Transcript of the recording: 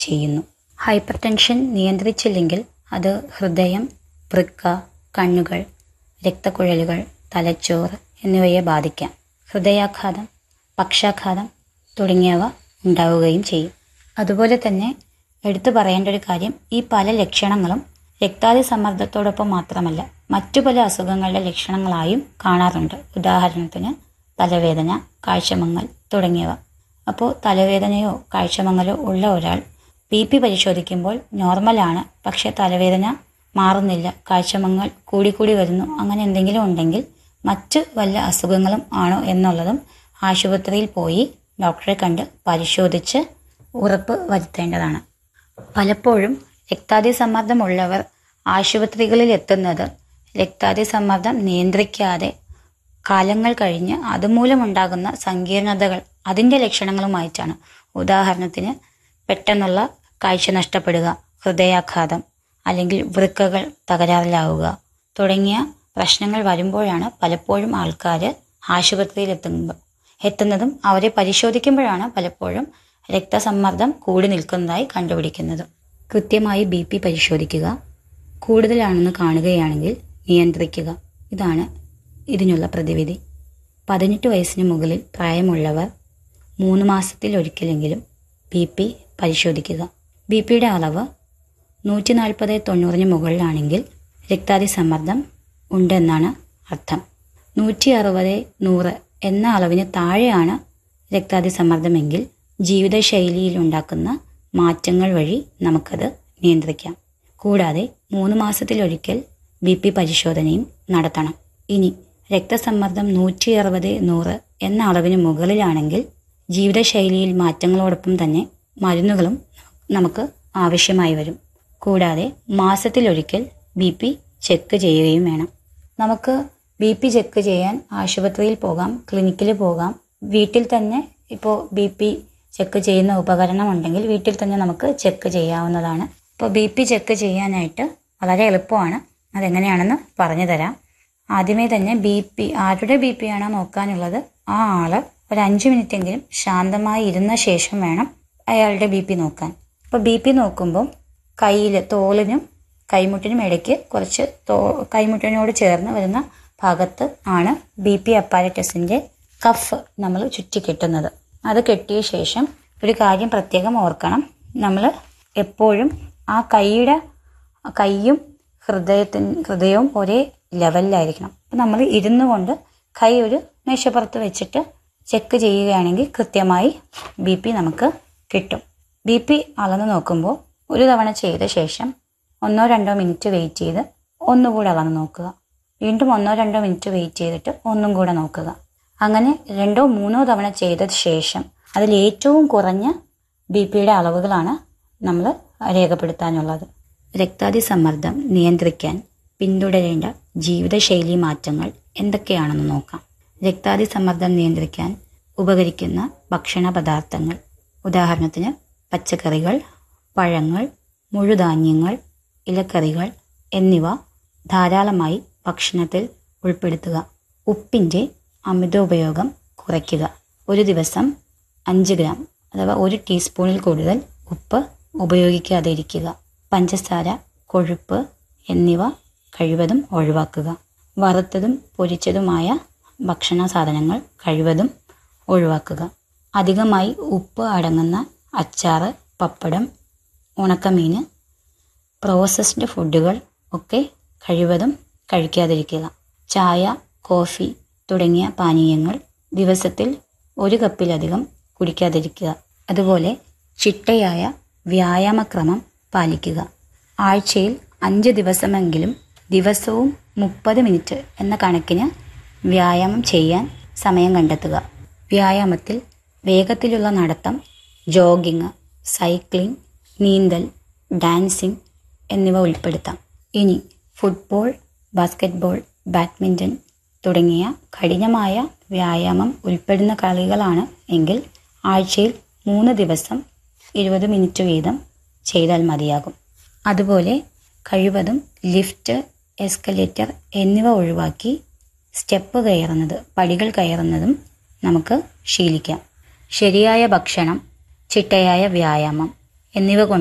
ചെയ്യുന്നു hyper tension നിയന്ത്രിച്ചില്ലെങ്കിൽ അത് ഹൃദയം വൃക്ക കണ്ണുകൾ രക്തക്കുഴലുകൾ തലച്ചോറ് എന്നിവയെ ബാധിക്കാം ഹൃദയാഘാതം പക്ഷാഘാതം തുടങ്ങിയവ ഉണ്ടാവുകയും ചെയ്യും അതുപോലെ തന്നെ എടുത്തു പറയേണ്ട ഒരു കാര്യം ഈ പല ലക്ഷണങ്ങളും രക്താതി സമ്മർദ്ദത്തോടൊപ്പം മാത്രമല്ല മറ്റു പല അസുഖങ്ങളുടെ ലക്ഷണങ്ങളായും കാണാറുണ്ട് ഉദാഹരണത്തിന് തലവേദന കാഴ്ചമങ്ങൽ തുടങ്ങിയവ അപ്പോൾ തലവേദനയോ കാഴ്ചമങ്ങലോ ഉള്ള ഒരാൾ ബി പി പരിശോധിക്കുമ്പോൾ നോർമലാണ് പക്ഷേ തലവേദന മാറുന്നില്ല കാഴ്ചമങ്ങൽ കൂടിക്കൂടി വരുന്നു അങ്ങനെ എന്തെങ്കിലും ഉണ്ടെങ്കിൽ മറ്റ് വല്ല അസുഖങ്ങളും ആണോ എന്നുള്ളതും ആശുപത്രിയിൽ പോയി ഡോക്ടറെ കണ്ട് പരിശോധിച്ച് ഉറപ്പ് വരുത്തേണ്ടതാണ് പലപ്പോഴും രക്താതി സമ്മർദ്ദമുള്ളവർ ആശുപത്രികളിൽ എത്തുന്നത് രക്താതി സമ്മർദ്ദം നിയന്ത്രിക്കാതെ കാലങ്ങൾ കഴിഞ്ഞ് അതുമൂലമുണ്ടാകുന്ന സങ്കീർണതകൾ അതിൻ്റെ ലക്ഷണങ്ങളുമായിട്ടാണ് ഉദാഹരണത്തിന് പെട്ടെന്നുള്ള കാഴ്ച നഷ്ടപ്പെടുക ഹൃദയാഘാതം അല്ലെങ്കിൽ വൃക്കകൾ തകരാറിലാവുക തുടങ്ങിയ പ്രശ്നങ്ങൾ വരുമ്പോഴാണ് പലപ്പോഴും ആൾക്കാർ ആശുപത്രിയിൽ എത്തുമ്പോൾ എത്തുന്നതും അവരെ പരിശോധിക്കുമ്പോഴാണ് പലപ്പോഴും രക്തസമ്മർദ്ദം കൂടി നിൽക്കുന്നതായി കണ്ടുപിടിക്കുന്നത് കൃത്യമായി ബി പി പരിശോധിക്കുക കൂടുതലാണെന്ന് കാണുകയാണെങ്കിൽ നിയന്ത്രിക്കുക ഇതാണ് ഇതിനുള്ള പ്രതിവിധി പതിനെട്ട് വയസ്സിന് മുകളിൽ പ്രായമുള്ളവർ മൂന്ന് മാസത്തിൽ ഒരിക്കലെങ്കിലും ബി പി പരിശോധിക്കുക ബി പിയുടെ അളവ് നൂറ്റി നാൽപ്പത് തൊണ്ണൂറിന് മുകളിലാണെങ്കിൽ രക്താതി സമ്മർദ്ദം ഉണ്ടെന്നാണ് അർത്ഥം നൂറ്റി അറുപത് നൂറ് എന്ന അളവിന് താഴെയാണ് രക്താതി സമ്മർദ്ദമെങ്കിൽ ജീവിതശൈലിയിൽ ഉണ്ടാക്കുന്ന മാറ്റങ്ങൾ വഴി നമുക്കത് നിയന്ത്രിക്കാം കൂടാതെ മൂന്ന് മാസത്തിലൊരിക്കൽ ബി പി പരിശോധനയും നടത്തണം ഇനി രക്തസമ്മർദ്ദം നൂറ്റി അറുപത് നൂറ് എന്ന അളവിന് മുകളിലാണെങ്കിൽ ജീവിതശൈലിയിൽ മാറ്റങ്ങളോടൊപ്പം തന്നെ മരുന്നുകളും നമുക്ക് ആവശ്യമായി വരും കൂടാതെ മാസത്തിലൊരിക്കൽ ബി പി ചെക്ക് ചെയ്യുകയും വേണം നമുക്ക് ബി പി ചെക്ക് ചെയ്യാൻ ആശുപത്രിയിൽ പോകാം ക്ലിനിക്കിൽ പോകാം വീട്ടിൽ തന്നെ ഇപ്പോൾ ബി പി ചെക്ക് ചെയ്യുന്ന ഉപകരണം ഉണ്ടെങ്കിൽ വീട്ടിൽ തന്നെ നമുക്ക് ചെക്ക് ചെയ്യാവുന്നതാണ് ഇപ്പോൾ ബി പി ചെക്ക് ചെയ്യാനായിട്ട് വളരെ എളുപ്പമാണ് അതെങ്ങനെയാണെന്ന് പറഞ്ഞു തരാം ആദ്യമേ തന്നെ ബി പി ആരുടെ ബി പി ആണോ നോക്കാനുള്ളത് ആ ആള് ഒരു അഞ്ച് മിനിറ്റെങ്കിലും ശാന്തമായി ഇരുന്ന ശേഷം വേണം അയാളുടെ ബി പി നോക്കാൻ അപ്പോൾ ബി പി നോക്കുമ്പോൾ കയ്യിൽ തോളിനും കൈമുട്ടിനും ഇടയ്ക്ക് കുറച്ച് തോ കൈമുട്ടിനോട് ചേർന്ന് വരുന്ന ഭാഗത്ത് ആണ് ബി പി അപ്പാരറ്റസിൻ്റെ കഫ് നമ്മൾ ചുറ്റി കെട്ടുന്നത് അത് കെട്ടിയ ശേഷം ഒരു കാര്യം പ്രത്യേകം ഓർക്കണം നമ്മൾ എപ്പോഴും ആ കൈയുടെ കൈയും ഹൃദയത്തിന് ഹൃദയവും ഒരേ ലെവലിലായിരിക്കണം അപ്പം നമ്മൾ ഇരുന്നു കൊണ്ട് കൈ ഒരു മേശപ്പുറത്ത് വെച്ചിട്ട് ചെക്ക് ചെയ്യുകയാണെങ്കിൽ കൃത്യമായി ബി പി നമുക്ക് കിട്ടും ബി പി അളന്ന് നോക്കുമ്പോൾ ഒരു തവണ ചെയ്ത ശേഷം ഒന്നോ രണ്ടോ മിനിറ്റ് വെയിറ്റ് ചെയ്ത് ഒന്നുകൂടെ അളന്ന് നോക്കുക വീണ്ടും ഒന്നോ രണ്ടോ മിനിറ്റ് വെയിറ്റ് ചെയ്തിട്ട് ഒന്നും കൂടെ നോക്കുക അങ്ങനെ രണ്ടോ മൂന്നോ തവണ ചെയ്ത ശേഷം അതിൽ ഏറ്റവും കുറഞ്ഞ ബി പിയുടെ അളവുകളാണ് നമ്മൾ രേഖപ്പെടുത്താനുള്ളത് രക്താതി സമ്മർദ്ദം നിയന്ത്രിക്കാൻ പിന്തുടരേണ്ട ജീവിതശൈലി മാറ്റങ്ങൾ എന്തൊക്കെയാണെന്ന് നോക്കാം രക്താതി സമ്മർദ്ദം നിയന്ത്രിക്കാൻ ഉപകരിക്കുന്ന ഭക്ഷണ പദാർത്ഥങ്ങൾ ഉദാഹരണത്തിന് പച്ചക്കറികൾ പഴങ്ങൾ മുഴുധാന്യങ്ങൾ ഇലക്കറികൾ എന്നിവ ധാരാളമായി ഭക്ഷണത്തിൽ ഉൾപ്പെടുത്തുക ഉപ്പിൻ്റെ അമിത ഉപയോഗം കുറയ്ക്കുക ഒരു ദിവസം അഞ്ച് ഗ്രാം അഥവാ ഒരു ടീസ്പൂണിൽ കൂടുതൽ ഉപ്പ് ഉപയോഗിക്കാതെ ഇരിക്കുക പഞ്ചസാര കൊഴുപ്പ് എന്നിവ കഴിവതും ഒഴിവാക്കുക വറുത്തതും പൊരിച്ചതുമായ ഭക്ഷണ സാധനങ്ങൾ കഴിവതും ഒഴിവാക്കുക അധികമായി ഉപ്പ് അടങ്ങുന്ന അച്ചാറ് പപ്പടം ഉണക്കമീൻ പ്രോസസ്ഡ് ഫുഡുകൾ ഒക്കെ കഴിവതും കഴിക്കാതിരിക്കുക ചായ കോഫി തുടങ്ങിയ പാനീയങ്ങൾ ദിവസത്തിൽ ഒരു കപ്പിലധികം കുടിക്കാതിരിക്കുക അതുപോലെ ചിട്ടയായ വ്യായാമക്രമം പാലിക്കുക ആഴ്ചയിൽ അഞ്ച് ദിവസമെങ്കിലും ദിവസവും മുപ്പത് മിനിറ്റ് എന്ന കണക്കിന് വ്യായാമം ചെയ്യാൻ സമയം കണ്ടെത്തുക വ്യായാമത്തിൽ വേഗത്തിലുള്ള നടത്തം ജോഗിങ് സൈക്ലിംഗ് നീന്തൽ ഡാൻസിങ് എന്നിവ ഉൾപ്പെടുത്താം ഇനി ഫുട്ബോൾ ബാസ്ക്കറ്റ്ബോൾ ബാഡ്മിൻ്റൺ തുടങ്ങിയ കഠിനമായ വ്യായാമം ഉൾപ്പെടുന്ന കളികളാണ് എങ്കിൽ ആഴ്ചയിൽ മൂന്ന് ദിവസം ഇരുപത് മിനിറ്റ് വീതം ചെയ്താൽ മതിയാകും അതുപോലെ കഴിവതും ലിഫ്റ്റ് എസ്കലേറ്റർ എന്നിവ ഒഴിവാക്കി സ്റ്റെപ്പ് കയറുന്നത് പടികൾ കയറുന്നതും നമുക്ക് ശീലിക്കാം ശരിയായ ഭക്ഷണം ചിട്ടയായ വ്യായാമം എന്നിവ കൊണ്ട്